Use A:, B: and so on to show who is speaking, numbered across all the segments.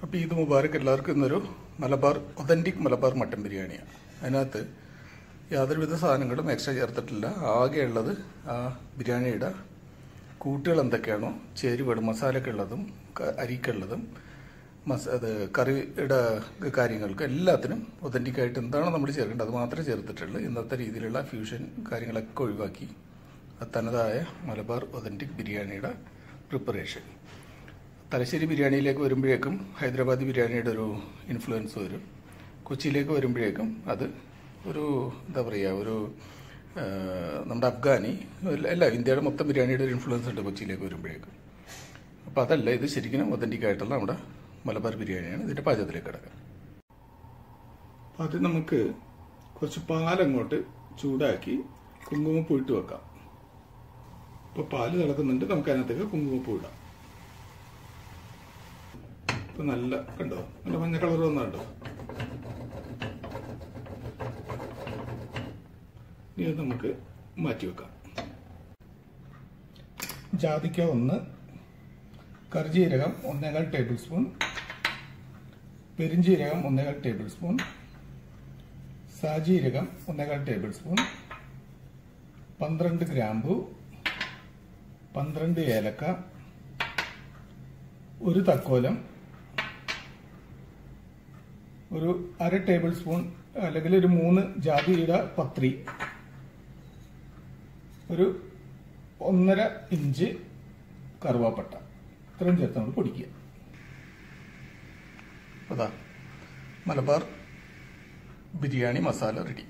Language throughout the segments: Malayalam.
A: അപ്പോൾ ഈദ് മുബാറക്ക് എല്ലാവർക്കും ഇന്നൊരു മലബാർ ഒതൻറ്റിക് മലബാർ മട്ടൻ ബിരിയാണിയാണ് അതിനകത്ത് യാതൊരുവിധ സാധനങ്ങളും എക്സ്ട്രാ ചേർത്തിട്ടില്ല ആകെയുള്ളത് ആ ബിരിയാണിയുടെ കൂട്ടുകൾ എന്തൊക്കെയാണോ ചേരുവകളും മസാലയൊക്കെ ഉള്ളതും ക- അരിക്കുള്ളതും മസ അത് കറിയുടെ കാര്യങ്ങൾക്ക് എല്ലാത്തിനും ഒതൻറ്റിക് ആയിട്ട് എന്താണോ നമ്മൾ ചേർക്കേണ്ടത് അത് മാത്രമേ ചേർത്തിട്ടുള്ളൂ ഇന്നത്തെ രീതിയിലുള്ള ഫ്യൂഷൻ കാര്യങ്ങളൊക്കെ ഒഴിവാക്കി അത് തനതായ മലബാർ ഒതൻറ്റിക് ബിരിയാണിയുടെ പ്രിപ്പറേഷൻ തലശ്ശേരി ബിരിയാണിയിലേക്ക് വരുമ്പോഴേക്കും ഹൈദരാബാദി ബിരിയാണിയുടെ ഒരു ഇൻഫ്ലുവൻസ് വരും കൊച്ചിയിലേക്ക് വരുമ്പോഴേക്കും അത് ഒരു എന്താ പറയുക ഒരു ആ, നമ്മുടെ അഫ്ഗാനി അല്ല- അല്ല ഇന്ത്യയുടെ മൊത്തം ബിരിയാണിയുടെ ഒരു ഇൻഫ്ലുവൻസ് ഉണ്ട് കൊച്ചിയിലേക്ക് വരുമ്പോഴേക്കും അപ്പോൾ അതല്ല ഇത് ശരിക്കും ഒതൻറ്റിക് ആയിട്ടുള്ള നമ്മുടെ മലബാർ ബിരിയാണിയാണ് ഇതിൻ്റെ പാചകത്തിലേക്ക് കിടക്കുക അപ്പോൾ അത് നമുക്ക് കുറച്ച് പാലങ്ങോട്ട് ചൂടാക്കി കുങ്കുമപ്പൂ ഇട്ട് വെക്കാം ഇപ്പോൾ പാല് തിളക്കുന്നുണ്ട് നമുക്ക് അതിനകത്തേക്ക് കുങ്കുമപ്പൂ ഇടാം ഇപ്പൊ നല്ല കണ്ടോ നല്ല മഞ്ഞ കളർ വന്നുണ്ടോ ഇനി അത് നമുക്ക് മാറ്റി വെക്കാം ജാതിക്ക ഒന്ന് കറിജീരകം ഒന്നേകാൽ ടേബിൾ സ്പൂൺ പെരിഞ്ജീരകം ഒന്നേകാൽ ടേബിൾ സ്പൂൺ സാജീരകം ഒന്നേകാൽ ടേബിൾ സ്പൂൺ പന്ത്രണ്ട് ഗ്രാമ്പു പന്ത്രണ്ട് ഏലക്ക ഒരു തക്കോലം ഒരു അര ടേബിൾ സ്പൂൺ അല്ലെങ്കിൽ ഒരു മൂന്ന് ജാതിയുടെ പത്രി ഒരു ഒന്നര ഇഞ്ച് കറുവാപ്പട്ട ഇത്രയും ചേർത്ത് നമ്മൾ പൊടിക്കുക അതാ മലബാർ ബിരിയാണി മസാല റെഡി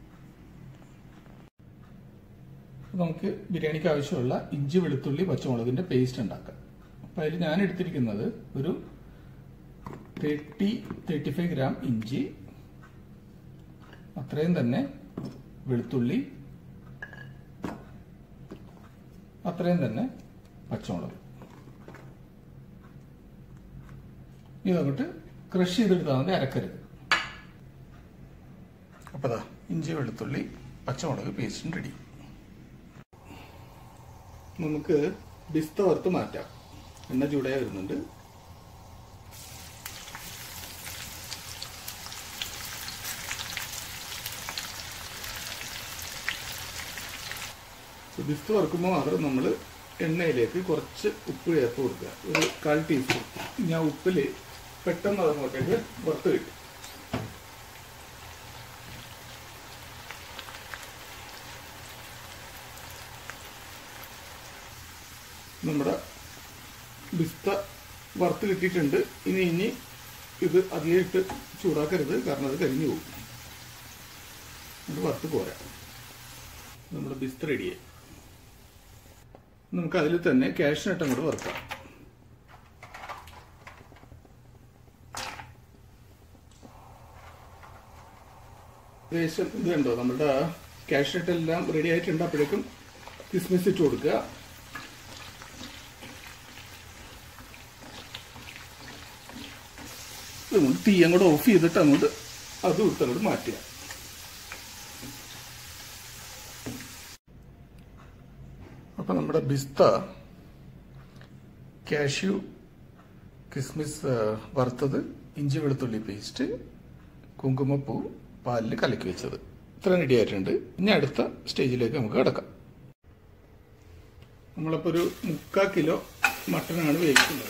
A: നമുക്ക് ബിരിയാണിക്ക് ആവശ്യമുള്ള ഇഞ്ചി വെളുത്തുള്ളി പച്ചമുളകിന്റെ പേസ്റ്റ് ഉണ്ടാക്കാം അപ്പം അതിൽ ഞാൻ എടുത്തിരിക്കുന്നത് ഒരു തേർട്ടി തേർട്ടി ഫൈവ് ഗ്രാം ഇഞ്ചി അത്രയും തന്നെ വെളുത്തുള്ളി അത്രയും തന്നെ പച്ചമുളക് ഇതങ്ങോട്ട് ക്രഷ് ചെയ്തെടുത്താൽ മതി അരക്കരുത് അപ്പോൾ അതാ ഇഞ്ചി വെളുത്തുള്ളി പച്ചമുളക് പേസ്റ്റും റെഡി നമുക്ക് ബിസ്ത വറുത്ത് മാറ്റാം എണ്ണ ചൂടായി വരുന്നുണ്ട് ബിസ്ത് വറുക്കുമ്പോൾ മാത്രം നമ്മൾ എണ്ണയിലേക്ക് കുറച്ച് ഉപ്പ് ചേർത്ത് കൊടുക്കുക ഒരു കാൽ ടീസ്പൂൺ ഞാൻ ഉപ്പിൽ പെട്ടെന്ന് അതങ്ങോട്ടേക്ക് വറുത്ത് കിട്ടും നമ്മുടെ ബിസ്ത വറുത്ത് കിട്ടിയിട്ടുണ്ട് ഇനി ഇനി ഇത് അധികം ഇട്ട് ചൂടാക്കരുത് കാരണം അത് കരിഞ്ഞു പോകും അത് വറുത്ത് പോരാ നമ്മുടെ ബിസ്ത റെഡിയായി നമുക്ക് അതിൽ തന്നെ കാഷ്നട്ട് അങ്ങോട്ട് വറുക്കാം ഏകദേശം ഇത് കണ്ടോ നമ്മുടെ കാഷ്നട്ട് എല്ലാം റെഡി ആയിട്ടുണ്ട് അപ്പോഴേക്കും കിസ്മിസ് ഇട്ട് കൊടുക്കുക ഇതുകൊണ്ട് തീ അങ്ങോട്ട് ഓഫ് ചെയ്തിട്ട് അങ്ങോട്ട് അതും ഇട്ട് അങ്ങോട്ട് മാറ്റുക അപ്പൊ നമ്മുടെ ബിസ്ത കാഷ്യൂ കിസ്മിസ് ആ, വറുത്തത് ഇഞ്ചി വെളുത്തുള്ളി പേസ്റ്റ് കുങ്കുമപ്പൂ പാലിൽ കലക്കി വെച്ചത് ഇത്ര റെഡി ആയിട്ടുണ്ട് ഇനി അടുത്ത സ്റ്റേജിലേക്ക് നമുക്ക് കിടക്കാം നമ്മളപ്പോൾ ഒരു മുക്കാൽ കിലോ മട്ടനാണ് വേവിക്കുന്നത്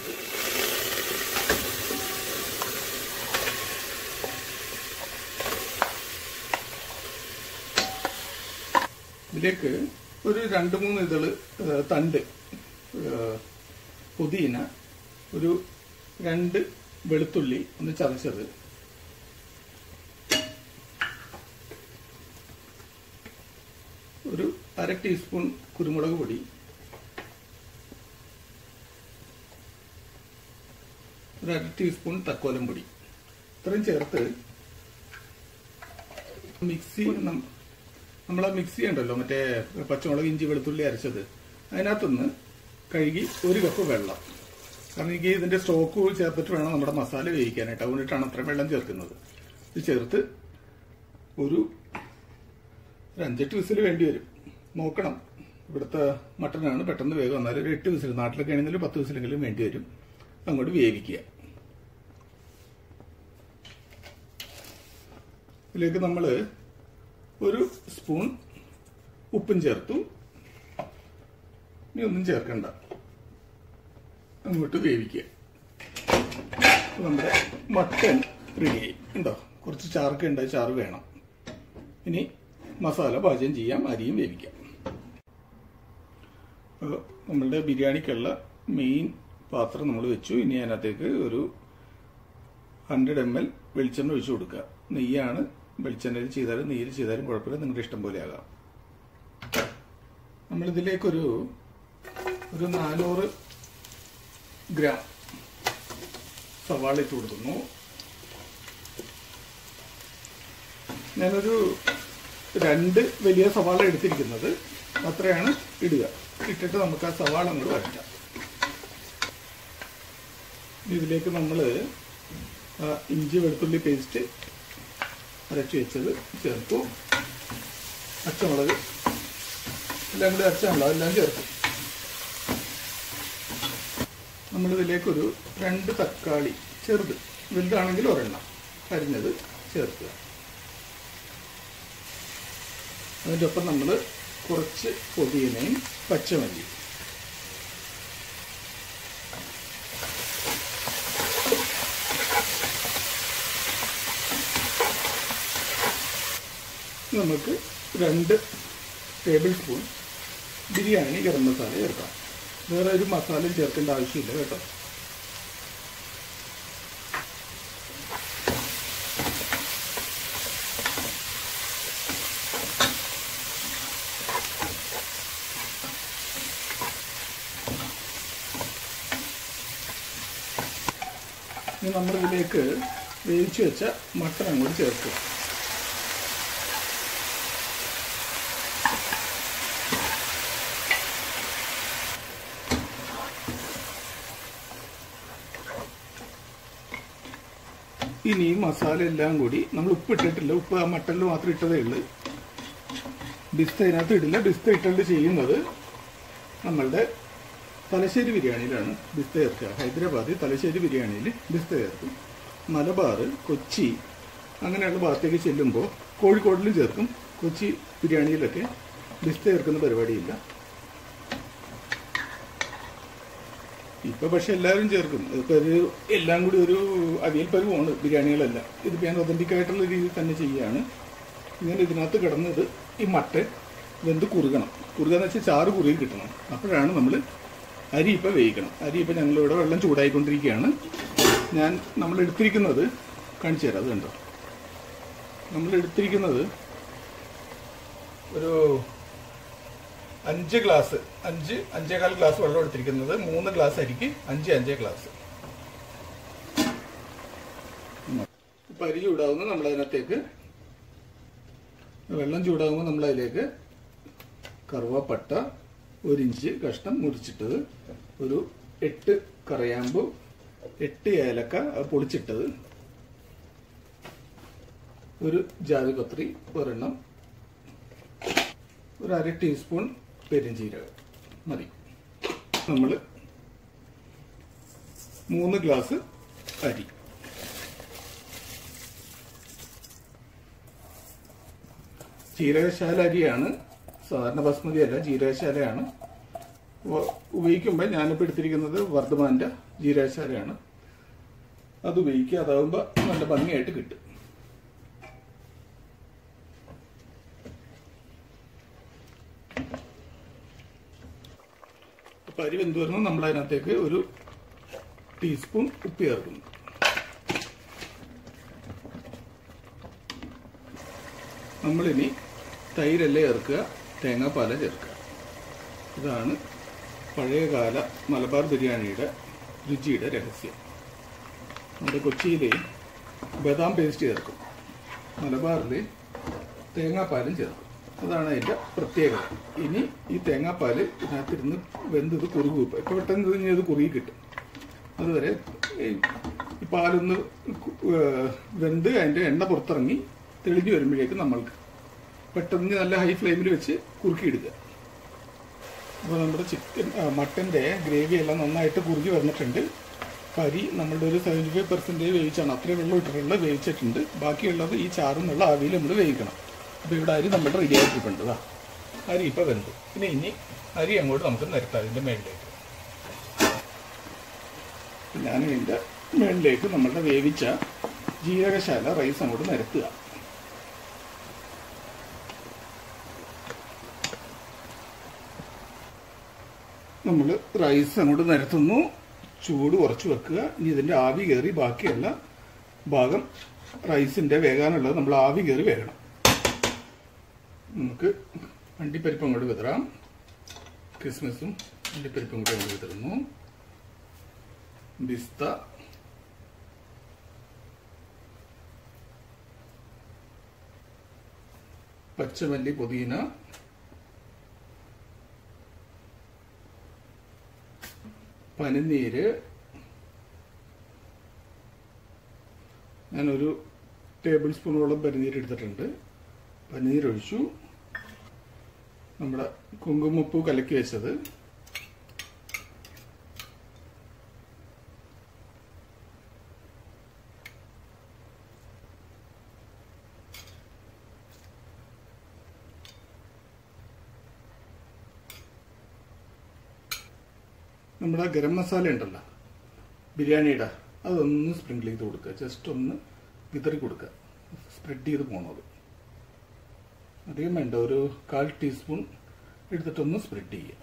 A: ഇതിലേക്ക് ഒരു രണ്ട് മൂന്ന് ഇതള് ഏ, തണ്ട് ഏ, പുതിന ഒരു രണ്ട് വെളുത്തുള്ളി ഒന്ന് ചതച്ചത് ഒരു അര ടീസ്പൂൺ കുരുമുളക് പൊടി ഒരു അര ടീസ്പൂൺ തക്കോലം പൊടി ഇത്രയും ചേർത്ത് മിക്സി നം- നമ്മളെ മിക്സി ഉണ്ടല്ലോ മറ്റേ പച്ചമുളക് ഇഞ്ചി വെളുത്തുള്ളി അരച്ചത് അതിനകത്തുനിന്ന് കഴുകി ഒരു കപ്പ് വെള്ളം കാരണം എനിക്ക് ഇതിന്റെ സ്റ്റോക്ക് ചേർത്തിട്ട് വേണം നമ്മുടെ മസാല വേവിക്കാനായിട്ട് അതുകൊണ്ടിട്ടാണ് അത്രയും വെള്ളം ചേർക്കുന്നത് ഇത് ചേർത്ത് ഒരു ഒരു അഞ്ചെട്ട് വിസിൽ വേണ്ടി വരും നോക്കണം ഇവിടുത്തെ മട്ടനാണ് പെട്ടെന്ന് വേഗം വന്നാൽ ഒരു എട്ട് വിസിൽ നാട്ടിലൊക്കെ ആണെങ്കിൽ പത്ത് വിസിലെങ്കിലും വേണ്ടി വരും അങ്ങോട്ട് വേവിക്കുക ഇതിലേക്ക് നമ്മൾ ഒരു സ്പൂൺ ഉപ്പും ചേർത്തു ഇനി ഒന്നും ചേർക്കണ്ട അങ്ങോട്ട് വേവിക്കുക അപ്പൊ നമ്മുടെ മട്ടൻ റെഡിയായി ഉണ്ടോ കുറച്ച് ചാർക്ക് ഉണ്ട് ചാറ് വേണം ഇനി മസാല പാചകം ചെയ്യാം അരിയും വേവിക്കാം അപ്പോൾ നമ്മളുടെ ബിരിയാണിക്കുള്ള മെയിൻ പാത്രം നമ്മൾ വെച്ചു ഇനി അതിനകത്തേക്ക് ഒരു ഹൺഡ്രഡ് എം എൽ വെളിച്ചെണ്ണ ഒഴിച്ചു കൊടുക്കുക നെയ്യാണ് വെളിച്ചെണ്ണയിൽ ചെയ്താലും നെയ്യിൽ ചെയ്താലും കുഴപ്പമില്ല നിങ്ങളുടെ ഇഷ്ടം പോലെ ആകാം നമ്മളിതിലേക്കൊരു ഒരു നാനൂറ് ഗ്രാം സവാള ഇട്ട് കൊടുക്കുന്നു ഞാനൊരു രണ്ട് വലിയ സവാള എടുത്തിരിക്കുന്നത് അത്രയാണ് ഇടുക ഇട്ടിട്ട് നമുക്ക് ആ സവാള അങ്ങോട്ട് വരയ്ക്കാം ഇതിലേക്ക് നമ്മൾ ഇഞ്ചി വെളുത്തുള്ളി പേസ്റ്റ് അരച്ചു വെച്ചത് ചേർത്തു പച്ചമുളക് എല്ലാം കൂടി അരച്ചാണല്ലോ എല്ലാം ചേർത്തു നമ്മളിതിലേക്കൊരു രണ്ട് തക്കാളി ചെറുത് വലുതാണെങ്കിൽ ഒരെണ്ണം അരിഞ്ഞത് ചേർക്കുക അതിൻ്റെ ഒപ്പം നമ്മൾ കുറച്ച് പൊതിയനയും പച്ചമല്ലിയും നമുക്ക് രണ്ട് ടേബിൾ സ്പൂൺ ബിരിയാണി ഗരം മസാല ചേർക്കാം വേറെ ഒരു മസാലയും ചേർക്കേണ്ട ആവശ്യമില്ല കേട്ടോ ഇനി നമ്മളിതിലേക്ക് വേവിച്ച് വെച്ച മട്ടൺ അങ്ങോട്ട് ചേർക്കുക ഇനി ഈ മസാല എല്ലാം കൂടി നമ്മൾ ഉപ്പ് ഇട്ടിട്ടില്ല ഉപ്പ് ആ മട്ടനിൽ മാത്രം ഇട്ടതേ ഉള്ളൂ ബിസ്ത ഇതിനകത്ത് ഇടില്ല ബിസ്ത ഇട്ടിട്ട് ചെയ്യുന്നത് നമ്മളുടെ തലശ്ശേരി ബിരിയാണിയിലാണ് ബിസ്ത ചേർക്കുക ഹൈദരാബാദ് തലശ്ശേരി ബിരിയാണിയിൽ ബിസ്ത ചേർക്കും മലബാർ കൊച്ചി അങ്ങനെയുള്ള ഭാഗത്തേക്ക് ചെല്ലുമ്പോൾ കോഴിക്കോടിലും ചേർക്കും കൊച്ചി ബിരിയാണിയിലൊക്കെ ബിസ്ത ചേർക്കുന്ന പരിപാടിയില്ല ഇപ്പൊ പക്ഷെ എല്ലാവരും ചേർക്കും ഇപ്പൊ ഒരു എല്ലാം കൂടി ഒരു അവിയൽ പരുവമാണ് ബിരിയാണികളെല്ലാം ഇതിപ്പോ ഞാൻ ഒതന്റിക് ആയിട്ടുള്ള രീതിയിൽ തന്നെ ചെയ്യുകയാണ് ഇങ്ങനെ ഇതിനകത്ത് കിടന്നത് ഈ മട്ടൻ വെന്ത് കുറുകണം കുറുകാന്ന് വെച്ചാൽ ചാറ് കുറുകി കിട്ടണം അപ്പോഴാണ് നമ്മൾ അരി ഇപ്പം വേവിക്കണം അരി ഇപ്പം ഞങ്ങളിവിടെ വെള്ളം ചൂടായിക്കൊണ്ടിരിക്കുകയാണ് ഞാൻ നമ്മൾ എടുത്തിരിക്കുന്നത് കാണിച്ചു തരാം അത് കണ്ടോ നമ്മൾ എടുത്തിരിക്കുന്നത് ഒരു അഞ്ച് ഗ്ലാസ് അഞ്ച് അഞ്ചേകാൽ ഗ്ലാസ് വെള്ളം എടുത്തിരിക്കുന്നത് മൂന്ന് ഗ്ലാസ് അരിക്ക് അഞ്ച് അഞ്ചേ ഗ്ലാസ് ഇപ്പം അരി ചൂടാകുമ്പോൾ നമ്മൾ അതിനകത്തേക്ക് വെള്ളം ചൂടാകുമ്പോൾ നമ്മൾ അതിലേക്ക് കറുവപ്പട്ട ഒരു ഇഞ്ച് കഷ്ണം മുറിച്ചിട്ടത് ഒരു എട്ട് കറയാമ്പു എട്ട് ഏലക്ക അത് പൊളിച്ചിട്ടത് ഒരു ജാതിപത്രി ഒരെണ്ണം ഒരു അര ടീസ്പൂൺ പെരിഞ്ചീരകം മതി നമ്മൾ മൂന്ന് ഗ്ലാസ് അരി ജീരകശാല അരിയാണ് സാധാരണ ബസ്മതി അല്ല ജീരകശാലയാണ് വ- ഉപയോഗിക്കുമ്പോൾ ഞാനിപ്പോൾ എടുത്തിരിക്കുന്നത് വർദ്ധമാൻ്റെ ജീരകശാലയാണ് അത് ഉപയോഗിക്കുക അതാകുമ്പോൾ നല്ല ഭംഗിയായിട്ട് കിട്ടും അപ്പം അരി വെന്ത് വരുമ്പോൾ നമ്മൾ അതിനകത്തേക്ക് ഒരു ടീസ്പൂൺ ഉപ്പ് ചേർക്കുന്നു നമ്മളിനി തൈരല്ല ചേർക്കുക തേങ്ങാപ്പാല ചേർക്കുക ഇതാണ് പഴയകാല മലബാർ ബിരിയാണിയുടെ രുചിയുടെ രഹസ്യം നമ്മുടെ കൊച്ചിയിൽ ബദാം പേസ്റ്റ് ചേർക്കും മലബാറിൽ തേങ്ങാപ്പാലും ചേർക്കും അതാണ് അതിൻ്റെ പ്രത്യേകത ഇനി ഈ തേങ്ങാപ്പാൽ ഇതിനകത്തിരുന്ന് വെന്തത് കുറുകും ഇപ്പം ഇപ്പം പെട്ടെന്ന് കഴിഞ്ഞാൽ ഇത് കുറുകി കിട്ടും അതുവരെ ഈ ഈ പാലൊന്ന് കു- ഏഹ് വെന്ത് അതിൻ്റെ എണ്ണ പുറത്തിറങ്ങി തെളിഞ്ഞു വരുമ്പോഴേക്ക് നമ്മൾക്ക് പെട്ടെന്ന് നല്ല ഹൈ ഫ്ലെയിമിൽ വെച്ച് കുറുക്കിയെടുക്കുക അപ്പോൾ നമ്മുടെ ചിക്കൻ മട്ടൻ്റെ ഗ്രേവി എല്ലാം നന്നായിട്ട് കുറുകി വന്നിട്ടുണ്ട് അപ്പം അരി നമ്മളുടെ ഒരു സെവൻറ്റി ഫൈവ് പെർസെൻറ്റേജ് വേവിച്ചാണ് അത്രയും വെള്ളം ഇട്ടിട്ടുള്ള വേവിച്ചിട്ടുണ്ട് ബാക്കിയുള്ളത് ഈ ചാറും വെള്ള ആവിയിൽ നമ്മൾ വേവിക്കണം അപ്പോൾ ഇവിടെ അരി നമ്മുടെ റെഡി ആക്കിയിട്ടുണ്ട് ഇതാ അരി ഇപ്പോൾ വെന്തു പിന്നെ ഇനി അരി അങ്ങോട്ട് നമുക്ക് നിരത്താം അതിൻ്റെ മേളിലേക്ക് ഞാൻ ഇതിൻ്റെ മേളിലേക്ക് നമ്മളുടെ വേവിച്ച ജീരകശാല റൈസ് അങ്ങോട്ട് നിരത്തുക നമ്മൾ റൈസ് അങ്ങോട്ട് നിരത്തുന്നു ചൂട് കുറച്ച് വെക്കുക ഇനി ഇതിൻ്റെ ആവി കയറി ബാക്കിയുള്ള ഭാഗം റൈസിൻ്റെ വേകാനുള്ളത് നമ്മൾ ആവി കയറി വേകണം നമുക്ക് അണ്ടിപ്പരിപ്പ് അങ്ങോട്ട് വിതറാം ക്രിസ്മസും അണ്ടിപ്പരിപ്പും കൂടി അങ്ങോട്ട് വിതറുന്നു പിസ്ത പച്ചമല്ലി പുതിന പനിനീര് ഞാനൊരു ടേബിൾ സ്പൂണോളം പനിനീര് എടുത്തിട്ടുണ്ട് പനിനീരൊഴിച്ചു നമ്മുടെ കുങ്കുമപ്പൂ കലക്കി വെച്ചത് നമ്മുടെ ഗരം മസാല ഉണ്ടല്ലോ ബിരിയാണിയുടെ അതൊന്ന് സ്പ്രിങ്കിൾ ചെയ്ത് കൊടുക്കുക ജസ്റ്റ് ഒന്ന് വിതറി കൊടുക്കുക സ്പ്രെഡ് ചെയ്ത് പോണത് അധികം വേണ്ട ഒരു കാൽ ടീസ്പൂൺ എടുത്തിട്ടൊന്ന് സ്പ്രെഡ് ചെയ്യുക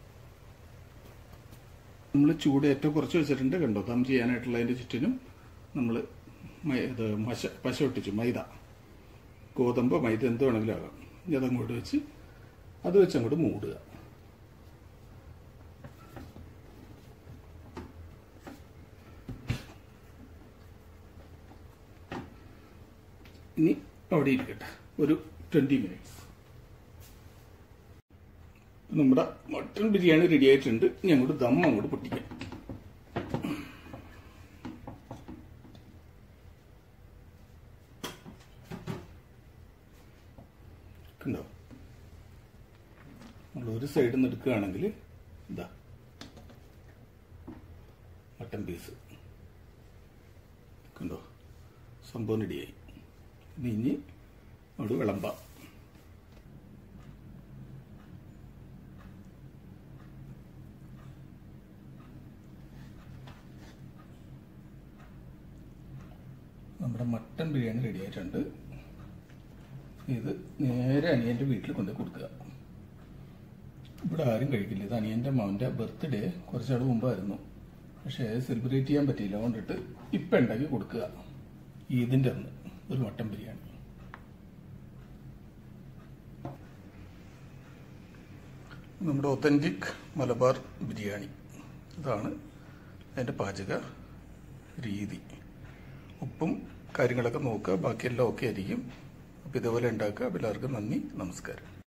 A: നമ്മൾ ചൂട് ഏറ്റവും കുറച്ച് വെച്ചിട്ടുണ്ട് കണ്ടോ ദം ചെയ്യാനായിട്ടുള്ളതിൻ്റെ ചുറ്റിനും നമ്മൾ ഇത് മശ പശ ഒട്ടിച്ചു മൈദ ഗോതമ്പ് മൈദ എന്ത് വേണമെങ്കിലും ആകാം ഇനി അതങ്ങോട്ട് വെച്ച് അത് വെച്ച് അങ്ങോട്ട് മൂടുക ഇനി അവിടെ ഇരിക്കട്ടെ ഒരു ട്വൻറ്റി മിനിറ്റ്സ് നമ്മുടെ മട്ടൺ ബിരിയാണി റെഡി ആയിട്ടുണ്ട് ഇനി അങ്ങോട്ട് ദം അങ്ങോട്ട് പൊട്ടിക്കാം കണ്ടോ നമ്മൾ ഒരു സൈഡിൽ നിന്ന് എടുക്കുകയാണെങ്കിൽ ഇതാ മട്ടൻ പീസ് കണ്ടോ സംഭവം റെഡിയായി ഇനി ഇനി അവിടെ വിളമ്പാം നമ്മുടെ മട്ടൻ ബിരിയാണി റെഡി ആയിട്ടുണ്ട് ഇത് നേരെ അനിയൻ്റെ വീട്ടിൽ കൊണ്ട് കൊടുക്കുക ഇവിടെ ആരും കഴിക്കില്ല ഇത് അനിയൻ്റെ മകൻ്റെ ബർത്ത്ഡേ കുറച്ചാൾ മുമ്പായിരുന്നു പക്ഷേ സെലിബ്രേറ്റ് ചെയ്യാൻ പറ്റിയില്ല അതുകൊണ്ടിട്ട് ഇപ്പം ഉണ്ടാക്കി കൊടുക്കുക ഈദിൻ്റെ അന്ന് ഒരു മട്ടൻ ബിരിയാണി നമ്മുടെ ഒത്തൻറ്റിക് മലബാർ ബിരിയാണി ഇതാണ് അതിൻ്റെ പാചക രീതി ഉപ്പും കാര്യങ്ങളൊക്കെ നോക്കുക ബാക്കിയെല്ലാം ഓക്കെ ആയിരിക്കും അപ്പോൾ ഇതേപോലെ ഉണ്ടാക്കുക അപ്പോൾ എല്ലാവർക്കും നന്ദി നമസ്കാരം